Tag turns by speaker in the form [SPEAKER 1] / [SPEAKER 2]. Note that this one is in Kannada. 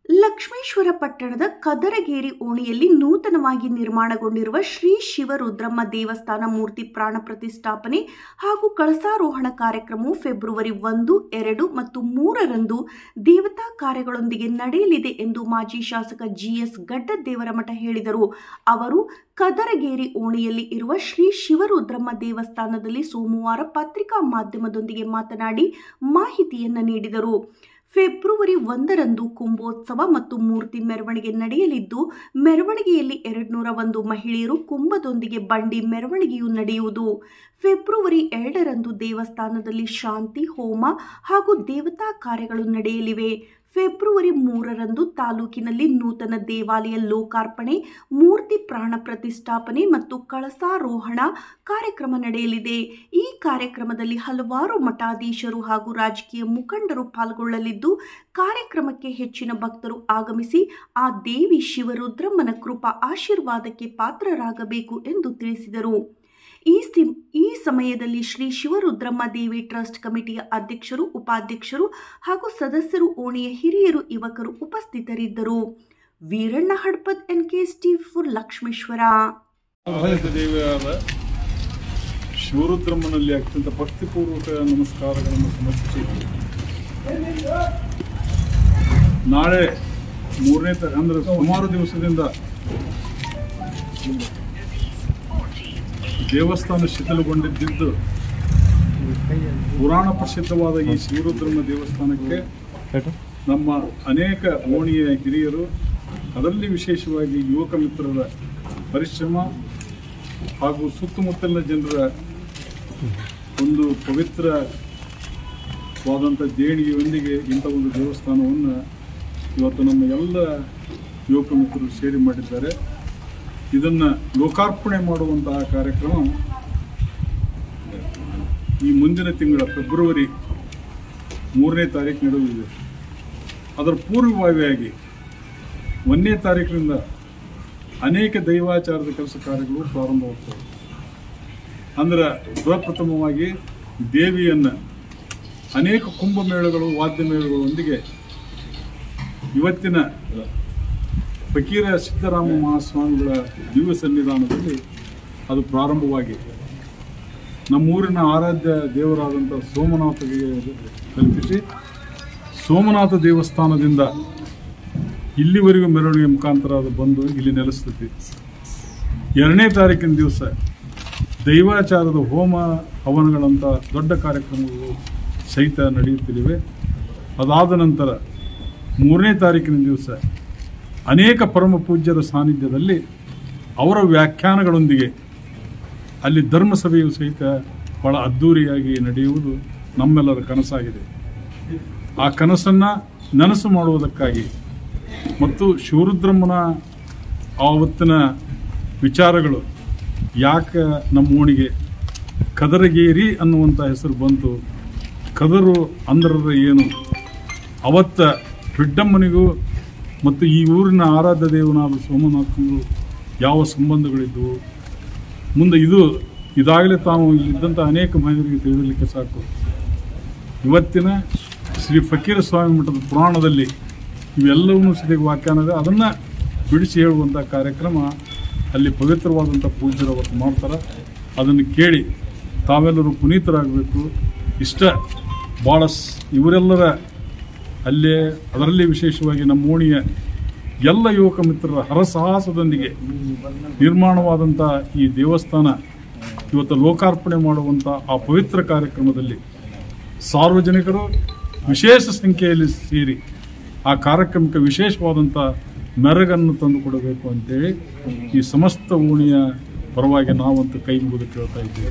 [SPEAKER 1] ಲಕ್ಷ್ಮೇಶ್ವರ ಪಟ್ಟಣದ ಕದರಗೇರಿ ಓಣಿಯಲ್ಲಿ ನೂತನವಾಗಿ ನಿರ್ಮಾಣಗೊಂಡಿರುವ ಶ್ರೀ ಶಿವರುದ್ರಮ್ಮ ದೇವಸ್ಥಾನ ಮೂರ್ತಿ ಪ್ರಾಣ ಪ್ರತಿಷ್ಠಾಪನೆ ಹಾಗೂ ಕಳಸಾರೋಹಣ ಕಾರ್ಯಕ್ರಮವು ಫೆಬ್ರವರಿ ಒಂದು ಎರಡು ಮತ್ತು ಮೂರರಂದು ದೇವತಾ ಕಾರ್ಯಗಳೊಂದಿಗೆ ನಡೆಯಲಿದೆ ಎಂದು ಮಾಜಿ ಶಾಸಕ ಜಿಎಸ್ ಗಡ್ಡದೇವರಮಠ ಹೇಳಿದರು ಅವರು ಕದರಗೇರಿ ಓಣಿಯಲ್ಲಿ ಇರುವ ಶ್ರೀ ಶಿವರುದ್ರಮ್ಮ ದೇವಸ್ಥಾನದಲ್ಲಿ ಸೋಮವಾರ ಪತ್ರಿಕಾ ಮಾಧ್ಯಮದೊಂದಿಗೆ ಮಾತನಾಡಿ ಮಾಹಿತಿಯನ್ನು ನೀಡಿದರು ಫೆಬ್ರವರಿ ಒಂದರಂದು ಕುಂಭೋತ್ಸವ ಮತ್ತು ಮೂರ್ತಿ ಮೆರವಣಿಗೆ ನಡೆಯಲಿದ್ದು ಮೆರವಣಿಗೆಯಲ್ಲಿ ಎರಡುನೂರ ಒಂದು ಮಹಿಳೆಯರು ಕುಂಭದೊಂದಿಗೆ ಬಂಡಿ ಮೆರವಣಿಗೆಯು ನಡೆಯುವುದು ಫೆಬ್ರವರಿ ಎರಡರಂದು ದೇವಸ್ಥಾನದಲ್ಲಿ ಶಾಂತಿ ಹೋಮ ಹಾಗೂ ದೇವತಾ ಕಾರ್ಯಗಳು ನಡೆಯಲಿವೆ ಫೆಬ್ರವರಿ ಮೂರರಂದು ತಾಲೂಕಿನಲ್ಲಿ ನೂತನ ದೇವಾಲಯ ಲೋಕಾರ್ಪಣೆ ಮೂರ್ತಿ ಪ್ರಾಣ ಪ್ರತಿಷ್ಠಾಪನೆ ಮತ್ತು ಕಳಸಾರೋಹಣ ಕಾರ್ಯಕ್ರಮ ನಡೆಯಲಿದೆ ಈ ಕಾರ್ಯಕ್ರಮದಲ್ಲಿ ಹಲವಾರು ಮಠಾಧೀಶರು ಹಾಗೂ ರಾಜಕೀಯ ಮುಖಂಡರು ಪಾಲ್ಗೊಳ್ಳಲಿದ್ದು ಕಾರ್ಯಕ್ರಮಕ್ಕೆ ಹೆಚ್ಚಿನ ಭಕ್ತರು ಆಗಮಿಸಿ ಆ ದೇವಿ ಶಿವರುದ್ರಮ್ಮನ ಕೃಪಾ ಆಶೀರ್ವಾದಕ್ಕೆ ಪಾತ್ರರಾಗಬೇಕು ಎಂದು ತಿಳಿಸಿದರು ಈ ಸಿಂ ಈ ಸಮಯದಲ್ಲಿ ಶ್ರೀ ಶಿವರುದ್ರಮ್ಮ ದೇವಿ ಟ್ರಸ್ಟ್ ಕಮಿಟಿಯ ಅಧ್ಯಕ್ಷರು ಉಪಾಧ್ಯಕ್ಷರು ಹಾಗೂ ಸದಸ್ಯರು ಓಣಿಯ ಹಿರಿಯರು ಯುವಕರು ಉಪಸ್ಥಿತರಿದ್ದರು ವೀರಣ್ಣ ಹಡ್ಪದ್ ಎನ್ ಕೆ ಸ್ಟೀವ್ ಫಾರ್ ಲಕ್ಷ್ಮೇಶ್ವರ
[SPEAKER 2] ಆರಾಧ್ಯ ದೇವಿಯಾದ ಶಿವರುದ್ರಮ್ಮನಲ್ಲಿ ಅತ್ಯಂತ ಭಕ್ತಿಪೂರ್ವಕ ನಮಸ್ಕಾರಗಳನ್ನು ಸಮರ್ಪಿಸಿ ನಾಳೆ ಮೂರನೇ ತ ಅಂದ್ರೆ ಸುಮಾರು ದಿವಸದಿಂದ ದೇವಸ್ಥಾನ ಶಿಥಿಲಗೊಂಡಿದ್ದು ಪುರಾಣ ಪ್ರಸಿದ್ಧವಾದ ಈ ಶಿವರುದ್ರಮ್ಮ ದೇವಸ್ಥಾನಕ್ಕೆ ನಮ್ಮ ಅನೇಕ ಓಣಿಯ ಹಿರಿಯರು ಅದರಲ್ಲಿ ವಿಶೇಷವಾಗಿ ಯುವಕ ಮಿತ್ರರ ಪರಿಶ್ರಮ ಹಾಗೂ ಸುತ್ತಮುತ್ತಲಿನ ಜನರ ಒಂದು ಪವಿತ್ರವಾದಂಥ ದೇಣಿಗೆಯೊಂದಿಗೆ ಇಂಥ ಒಂದು ದೇವಸ್ಥಾನವನ್ನು ಇವತ್ತು ನಮ್ಮ ಎಲ್ಲ ಯುವಕ ಮಿತ್ರರು ಸೇರಿ ಮಾಡಿದ್ದಾರೆ ಇದನ್ನು ಲೋಕಾರ್ಪಣೆ ಮಾಡುವಂತಹ ಕಾರ್ಯಕ್ರಮ ಈ ಮುಂದಿನ ತಿಂಗಳ ಫೆಬ್ರವರಿ ಮೂರನೇ ತಾರೀಕು ನಡೆಯಲಿದೆ ಅದರ ಪೂರ್ವಭಾವಿಯಾಗಿ ಒಂದನೇ ತಾರೀಕಿನಿಂದ ಅನೇಕ ದೈವಾಚಾರದ ಕೆಲಸ ಕಾರ್ಯಗಳು ಪ್ರಾರಂಭವಾಗ್ತವೆ ಅಂದ್ರೆ ಪ್ರಪ್ರಥಮವಾಗಿ ದೇವಿಯನ್ನು ಅನೇಕ ಕುಂಭಮೇಳಗಳು ವಾದ್ಯಮೇಳಗಳೊಂದಿಗೆ ಇವತ್ತಿನ ಫಕೀರ ಸಿದ್ದರಾಮ ಮಹಾಸ್ವಾಮಿಗಳ ದಿವ್ಯ ಸನ್ನಿಧಾನದಲ್ಲಿ ಅದು ಪ್ರಾರಂಭವಾಗಿ ನಮ್ಮೂರಿನ ಆರಾಧ್ಯ ದೇವರಾದಂಥ ಸೋಮನಾಥಗೆ ಕಲ್ಪಿಸಿ ಸೋಮನಾಥ ದೇವಸ್ಥಾನದಿಂದ ಇಲ್ಲಿವರೆಗೂ ಮೆರವಣಿಗೆ ಮುಖಾಂತರ ಅದು ಬಂದು ಇಲ್ಲಿ ನೆಲೆಸ್ತೈತಿ ಎರಡನೇ ತಾರೀಕಿನ ದಿವಸ ದೈವಾಚಾರದ ಹೋಮ ಹವನಗಳಂಥ ದೊಡ್ಡ ಕಾರ್ಯಕ್ರಮಗಳು ಸಹಿತ ನಡೆಯುತ್ತಿವೆ ಅದಾದ ನಂತರ ಮೂರನೇ ತಾರೀಕಿನ ದಿವಸ ಅನೇಕ ಪರಮ ಪೂಜ್ಯರ ಸಾನ್ನಿಧ್ಯದಲ್ಲಿ ಅವರ ವ್ಯಾಖ್ಯಾನಗಳೊಂದಿಗೆ ಅಲ್ಲಿ ಧರ್ಮಸಭೆಯು ಸಹಿತ ಬಹಳ ಅದ್ಧೂರಿಯಾಗಿ ನಡೆಯುವುದು ನಮ್ಮೆಲ್ಲರ ಕನಸಾಗಿದೆ ಆ ಕನಸನ್ನು ನನಸು ಮಾಡುವುದಕ್ಕಾಗಿ ಮತ್ತು ಶಿವರುದ್ರಮ್ಮನ ಆವತ್ತಿನ ವಿಚಾರಗಳು ಯಾಕೆ ನಮ್ಮ ಓಣಿಗೆ ಕದರಗೇರಿ ಅನ್ನುವಂಥ ಹೆಸರು ಬಂತು ಕದರು ಅಂದ್ರದ ಏನು ಅವತ್ತ ಬಿಡ್ಡಮ್ಮನಿಗೂ ಮತ್ತು ಈ ಊರಿನ ಆರಾಧ್ಯ ದೇವನಾದ ಸೋಮನಾಥನಿಗೂ ಯಾವ ಸಂಬಂಧಗಳಿದ್ದವು ಮುಂದೆ ಇದು ಇದಾಗಲೇ ತಾವು ಇಲ್ಲಿದ್ದಂಥ ಅನೇಕ ಮಹಿಳೆಯರಿಗೆ ತಿಳಿಯಲಿಕ್ಕೆ ಸಾಕು ಇವತ್ತಿನ ಶ್ರೀ ಫಕೀರ ಸ್ವಾಮಿ ಮಠದ ಪುರಾಣದಲ್ಲಿ ಇವೆಲ್ಲವನ್ನೂ ಸಹಿತ ವ್ಯಾಖ್ಯಾನದ ಅದನ್ನು ಬಿಡಿಸಿ ಹೇಳುವಂಥ ಕಾರ್ಯಕ್ರಮ ಅಲ್ಲಿ ಪವಿತ್ರವಾದಂಥ ಪೂಜ್ಯರು ಅವತ್ತು ಮಾಡ್ತಾರೆ ಅದನ್ನು ಕೇಳಿ ತಾವೆಲ್ಲರೂ ಪುನೀತರಾಗಬೇಕು ಇಷ್ಟ ಭಾಳ ಸ್ ಇವರೆಲ್ಲರ ಅಲ್ಲೇ ಅದರಲ್ಲಿ ವಿಶೇಷವಾಗಿ ನಮ್ಮ ಓಣಿಯ ಎಲ್ಲ ಯುವಕ ಮಿತ್ರರ ಹರಸಾಹಸದೊಂದಿಗೆ ನಿರ್ಮಾಣವಾದಂಥ ಈ ದೇವಸ್ಥಾನ ಇವತ್ತು ಲೋಕಾರ್ಪಣೆ ಮಾಡುವಂಥ ಆ ಪವಿತ್ರ ಕಾರ್ಯಕ್ರಮದಲ್ಲಿ ಸಾರ್ವಜನಿಕರು ವಿಶೇಷ ಸಂಖ್ಯೆಯಲ್ಲಿ ಸೇರಿ ಆ ಕಾರ್ಯಕ್ರಮಕ್ಕೆ ವಿಶೇಷವಾದಂಥ ಮೆರಗನ್ನು ತಂದುಕೊಡಬೇಕು ಅಂತೇಳಿ ಈ ಸಮಸ್ತ ಓಣಿಯ ಪರವಾಗಿ ನಾವಂತೂ ಕೈ ಮುಗಿದು ಕೇಳ್ತಾ ಇದ್ದೇವೆ